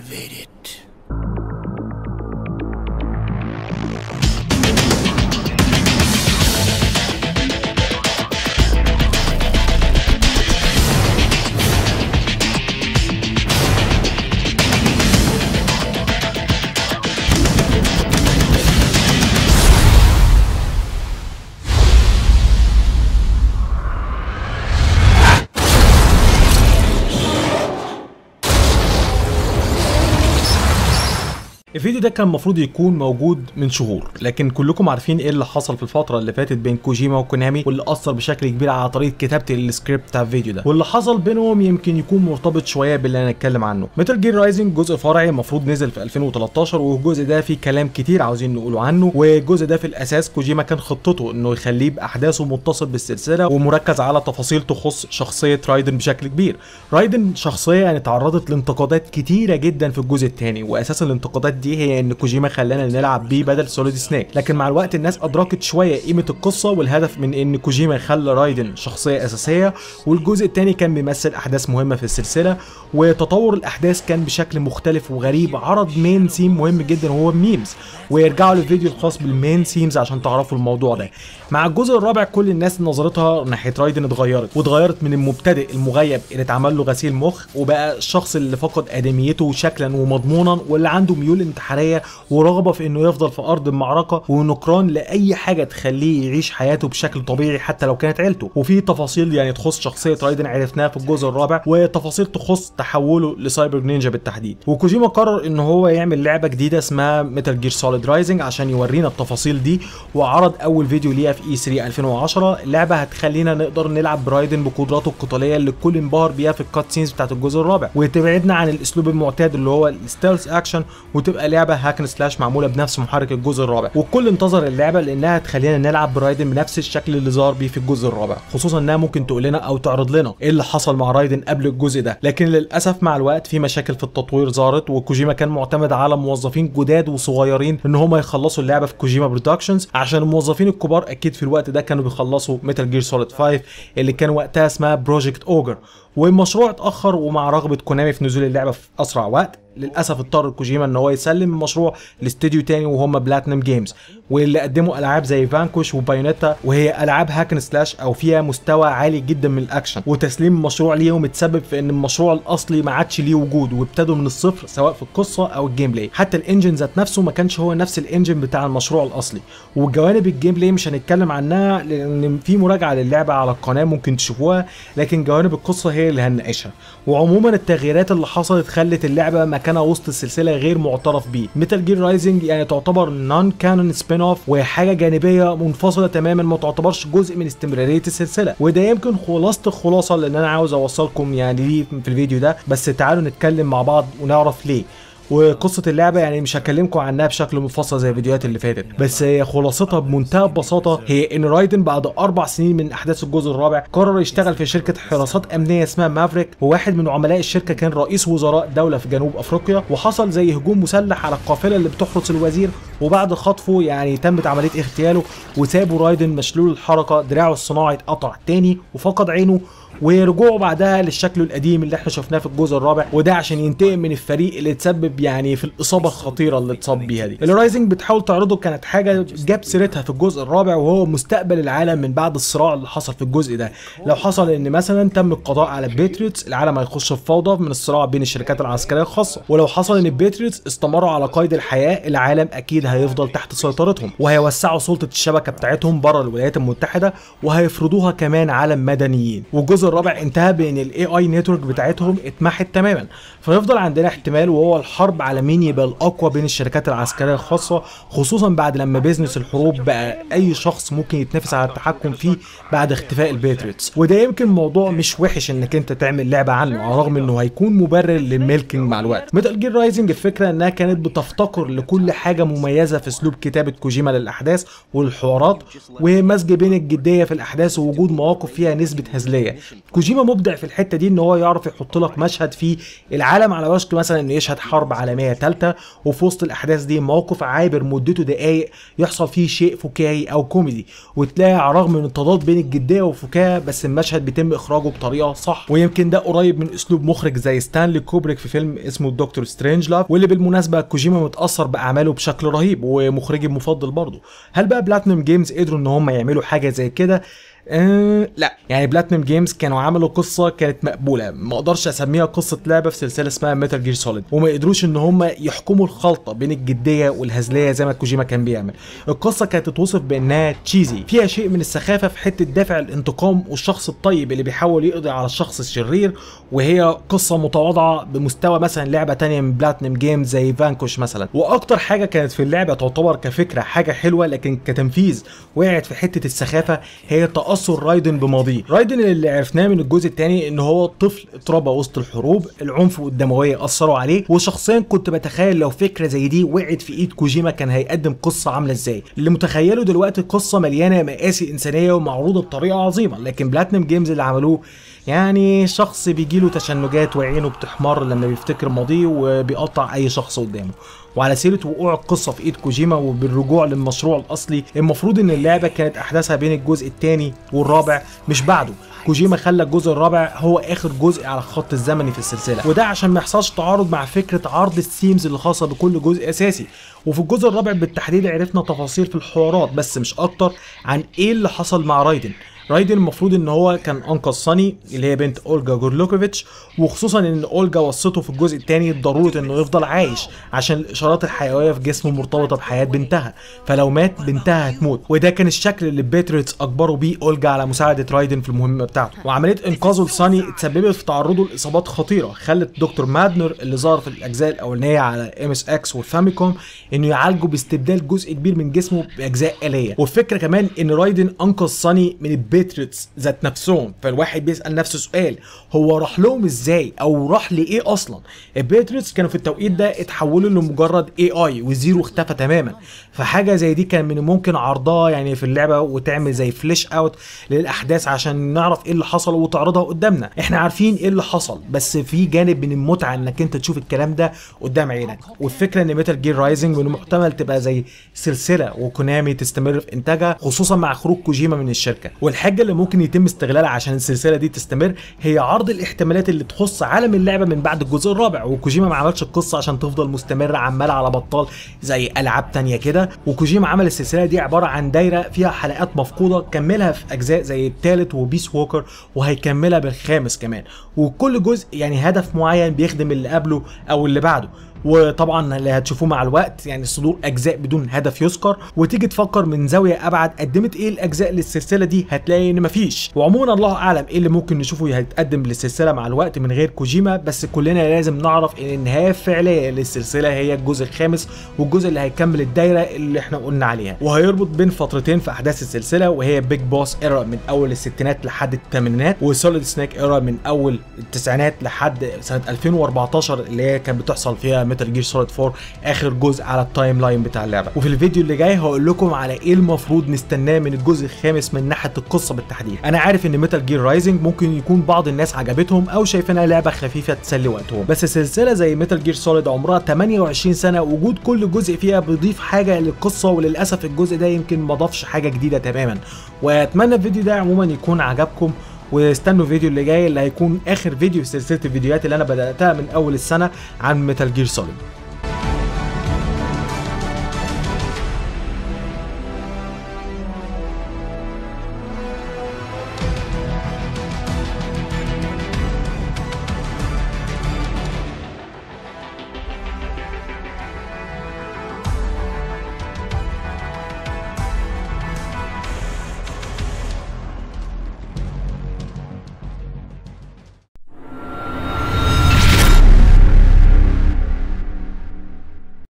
activated. الفيديو ده كان المفروض يكون موجود من شهور لكن كلكم عارفين ايه اللي حصل في الفتره اللي فاتت بين كوجيما وكونامي واللي اثر بشكل كبير على طريقه كتابه السكريبت بتاع الفيديو ده واللي حصل بينهم يمكن يكون مرتبط شويه باللي انا اتكلم عنه ميتال جير رايزنج جزء فرعي المفروض نزل في 2013 والجزء ده فيه كلام كتير عاوزين نقوله عنه والجزء ده في الاساس كوجيما كان خطته انه يخليه باحداثه متصل بالسلسله ومركز على تفاصيل تخص شخصيه رايدن بشكل كبير رايدن شخصيه يعني تعرضت لانتقادات كتيره جدا في الجزء الثاني واساس الانتقادات دي هي ان كوجيما خلانا نلعب بيه بدل سوليد سنيك لكن مع الوقت الناس ادركت شويه قيمه القصه والهدف من ان كوجيما يخلي رايدن شخصيه اساسيه والجزء الثاني كان بيمثل احداث مهمه في السلسله وتطور الاحداث كان بشكل مختلف وغريب عرض مين سيم مهم جدا وهو الميمز ويرجعوا للفيديو الخاص بالمين سيمز عشان تعرفوا الموضوع ده مع الجزء الرابع كل الناس نظرتها ناحيه رايدن اتغيرت واتغيرت من المبتدئ المغيب اللي اتعمل له غسيل مخ وبقى الشخص اللي فقد ادميته شكلا ومضمونا واللي عنده ميول انتحاريه ورغبه في انه يفضل في ارض المعركه ونكران لاي حاجه تخليه يعيش حياته بشكل طبيعي حتى لو كانت عيلته وفي تفاصيل يعني تخص شخصيه رايدن عرفناها في الجزء الرابع وتفاصيل تخص تحوله لسايبر نينجا بالتحديد وكوجيما قرر ان هو يعمل لعبه جديده اسمها ميتال جير سوليد رايزنج عشان يورينا التفاصيل دي وعرض اول فيديو ليها في اي 3 2010 اللعبه هتخلينا نقدر نلعب برايدن بقدراته القتاليه اللي الكل انبهر بيها في الكات سينز بتاعت الجزء الرابع وتبعدنا عن الاسلوب المعتاد اللي هو الستيلث اكشن وتبقى لعبه هاكن سلاش معموله بنفس محرك الجزء الرابع والكل انتظر اللعبه لانها تخلينا نلعب برايدن بنفس الشكل اللي ظهر بيه في الجزء الرابع خصوصا انها ممكن تقول لنا او تعرض لنا ايه اللي حصل مع رايدن قبل الجزء ده لكن للاسف مع الوقت في مشاكل في التطوير ظهرت وكوجيما كان معتمد على موظفين جداد وصغيرين ان هم يخلصوا اللعبه في كوجيما برودكشنز عشان الموظفين الكبار اكيد في الوقت ده كانوا بيخلصوا ميتال جير سوليد 5 اللي كان وقتها اسمها بروجكت اوجر والمشروع اتاخر ومع رغبه كونامي في نزول اللعبه في اسرع وقت للاسف اضطر كوجيما ان هو يسلم المشروع لاستديو تاني وهم بلاتنم جيمز واللي قدموا العاب زي فانكوش وبايونيتا وهي العاب هاكن سلاش او فيها مستوى عالي جدا من الاكشن وتسليم المشروع ليهم اتسبب في ان المشروع الاصلي ما عادش ليه وجود وابتدوا من الصفر سواء في القصه او الجيم بلاي حتى الانجن ذات نفسه ما كانش هو نفس الانجن بتاع المشروع الاصلي وجوانب الجيم بلاي مش هنتكلم عنها لان في مراجعه للعبه على القناه ممكن تشوفوها لكن جوانب القصه هي اللي هنناقشها وعموما التغييرات اللي حصلت خلت اللعبه مكانها وسط السلسله غير معترف بيه ميتال جير رايزنج يعني تعتبر نون كانون سبين اوف وحاجه جانبيه منفصله تماما ما تعتبرش جزء من استمراريه السلسله وده يمكن خلاصه الخلاصه اللي انا عاوز اوصلكم يعني ليه في الفيديو ده بس تعالوا نتكلم مع بعض ونعرف ليه وقصه اللعبه يعني مش هكلمكم عنها بشكل مفصل زي الفيديوهات اللي فاتت بس هي خلاصتها بمنتهى البساطه هي ان رايدن بعد اربع سنين من احداث الجزء الرابع قرر يشتغل في شركه حراسات امنيه اسمها مافريك وواحد من عملاء الشركه كان رئيس وزراء دوله في جنوب افريقيا وحصل زي هجوم مسلح على القافله اللي بتحرس الوزير وبعد خطفه يعني تمت عمليه اغتياله وسابوا رايدن مشلول الحركه دراعه الصناعي اتقطع تاني وفقد عينه ورجوعه بعدها للشكل القديم اللي احنا شفناه في الجزء الرابع وده عشان ينتقم من الفريق اللي اتسبب يعني في الاصابه الخطيره اللي اتصاب بيها دي الرايزنج بتحاول تعرضه كانت حاجه جاب سيرتها في الجزء الرابع وهو مستقبل العالم من بعد الصراع اللي حصل في الجزء ده لو حصل ان مثلا تم القضاء على البيتريوتس العالم هيخش في فوضى من الصراع بين الشركات العسكريه الخاصه ولو حصل ان البيتريوتس استمروا على قيد الحياه العالم اكيد هيفضل تحت سيطرتهم وهيوسعوا سلطه الشبكه بتاعتهم بره الولايات المتحده وهيفرضوها كمان على مدنيين والجزء الرابع انتهى بان الاي اي نتورك بتاعتهم اتمحت تماما فيفضل عندنا احتمال وهو الحرب على مين يبقى الاقوى بين الشركات العسكريه الخاصه خصوصا بعد لما بيزنس الحروب بقى اي شخص ممكن يتنافس على التحكم فيه بعد اختفاء الباتريوتس وده يمكن موضوع مش وحش انك انت تعمل لعبه عنه على الرغم انه هيكون مبرر للميلكينج مع الوقت ميتال جير رايزنج الفكره انها كانت بتفتقر لكل حاجه مميزه في اسلوب كتابه كوجيما للاحداث والحوارات ومزج بين الجديه في الاحداث ووجود مواقف فيها نسبه هزليه كوجيما مبدع في الحته دي ان هو يعرف يحط لك مشهد فيه العالم على وشك مثلا انه يشهد حرب عالميه ثالثه وفي وسط الاحداث دي موقف عابر مدته دقائق يحصل فيه شيء فكاهي او كوميدي وتلاقي على الرغم من التضاد بين الجديه والفكاهه بس المشهد بيتم اخراجه بطريقه صح ويمكن ده قريب من اسلوب مخرج زي ستانلي كوبريك في فيلم اسمه دكتور سترينج لاف واللي بالمناسبه كوجيما متاثر باعماله بشكل رهيب ومخرجي المفضل برضه هل بقى بلاتنم جيمز قدروا ان هم يعملوا حاجه زي كده أه لا يعني بلاتنم جيمز كانوا عملوا قصه كانت مقبوله ما اقدرش اسميها قصه لعبه في سلسله اسمها ميتال جير سوليد وما قدروش ان هم يحكموا الخلطه بين الجديه والهزليه زي ما كوجيما كان بيعمل القصه كانت تتوصف بانها تشيزي فيها شيء من السخافه في حته دافع الانتقام والشخص الطيب اللي بيحاول يقضي على الشخص الشرير وهي قصه متواضعه بمستوى مثلا لعبه تانية من بلاتنم جيمز زي فانكوش مثلا واكتر حاجه كانت في اللعبه تعتبر كفكره حاجه حلوه لكن كتنفيذ وقعت في حته السخافه هي تاثر رايدن بماضيه رايدن اللي عرفناه من الجزء الثاني ان هو طفل اتربى وسط الحروب العنف والدمويه اثروا عليه وشخصيا كنت بتخيل لو فكره زي دي وقعت في ايد كوجيما كان هيقدم قصه عامله ازاي اللي متخيله دلوقتي قصه مليانه مآسي انسانيه ومعروضه بطريقه عظيمه لكن بلاتنم جيمز اللي عملوه يعني شخص بيجيله تشنجات وعينه بتحمر لما بيفتكر ماضيه وبيقطع اي شخص قدامه وعلى سيره وقوع القصه في ايد كوجيما وبالرجوع للمشروع الاصلي المفروض ان اللعبه كانت احداثها بين الجزء الثاني والرابع مش بعده كوجيما خلى الجزء الرابع هو اخر جزء على الخط الزمني في السلسله وده عشان ما يحصلش تعارض مع فكره عرض الثيمز اللي خاصه بكل جزء اساسي وفي الجزء الرابع بالتحديد عرفنا تفاصيل في الحوارات بس مش اكتر عن ايه اللي حصل مع رايدن رايدن المفروض ان هو كان انقذ ساني اللي هي بنت اولجا جورلوكوفيتش وخصوصا ان اولجا وصته في الجزء الثاني بضروره انه يفضل عايش عشان الاشارات الحيويه في جسمه مرتبطه بحياه بنتها فلو مات بنتها هتموت وده كان الشكل اللي بيتريتس اجبروا بيه اولجا على مساعده رايدن في المهمه بتاعته وعمليه انقاذه لساني اتسببت في تعرضه لاصابات خطيره خلت دكتور مادنر اللي ظهر في الاجزاء الاولانيه على ام اس اكس والفاميكوم انه يعالجه باستبدال جزء كبير من جسمه باجزاء اليه والفكره كمان ان رايدن انقذ ساني من البيتريتس ذات نفسهم فالواحد بيسال نفسه سؤال هو راح لهم ازاي او راح لايه اصلا البيتريتس كانوا في التوقيت ده اتحولوا لمجرد اي اي وزيرو اختفى تماما فحاجه زي دي كان من الممكن عرضها يعني في اللعبه وتعمل زي فليش اوت للاحداث عشان نعرف ايه اللي حصل وتعرضها قدامنا احنا عارفين ايه اللي حصل بس في جانب من المتعه انك انت تشوف الكلام ده قدام عينك والفكره ان ميتال جير رايزنج من المحتمل تبقى زي سلسله وكونامي تستمر في انتاجها خصوصا مع خروج كوجيما من الشركه والحاجه اللي ممكن يتم استغلالها عشان السلسله دي تستمر هي عرض الاحتمالات اللي تخص عالم اللعبه من بعد الجزء الرابع وكوجيما ما عملش القصه عشان تفضل مستمره عماله على بطال زي العاب تانية كده وكوجيما عمل السلسله دي عباره عن دايره فيها حلقات مفقوده كملها في اجزاء زي الثالث وبيس ووكر وهيكملها بالخامس كمان وكل جزء يعني هدف معين بيخدم اللي قبله او اللي بعده وطبعا اللي هتشوفوه مع الوقت يعني صدور اجزاء بدون هدف يذكر وتيجي تفكر من زاويه ابعد قدمت ايه الاجزاء للسلسله دي هتلاقي ان مفيش وعموما الله اعلم ايه اللي ممكن نشوفه هيتقدم للسلسله مع الوقت من غير كوجيما بس كلنا لازم نعرف ان النهايه الفعليه للسلسله هي الجزء الخامس والجزء اللي هيكمل الدايره اللي احنا قلنا عليها وهيربط بين فترتين في احداث السلسله وهي بيج بوس ايرا من اول الستينات لحد الثمانينات وسوليد سنيك ايرا من اول التسعينات لحد سنه 2014 اللي هي كانت بتحصل فيها ميتال جير سوليد 4 اخر جزء على التايم لاين بتاع اللعبه وفي الفيديو اللي جاي هقول لكم على ايه المفروض نستناه من الجزء الخامس من ناحيه القصه بالتحديد انا عارف ان ميتال جير رايزنج ممكن يكون بعض الناس عجبتهم او شايفينها لعبه خفيفه تسلي وقتهم بس سلسله زي ميتال جير سوليد عمرها 28 سنه وجود كل جزء فيها بيضيف حاجه للقصه وللاسف الجزء ده يمكن ما ضافش حاجه جديده تماما واتمنى الفيديو ده عموما يكون عجبكم واستنوا الفيديو اللي جاي اللي هيكون اخر فيديو في سلسله الفيديوهات اللي انا بداتها من اول السنه عن ميتال جير سوليد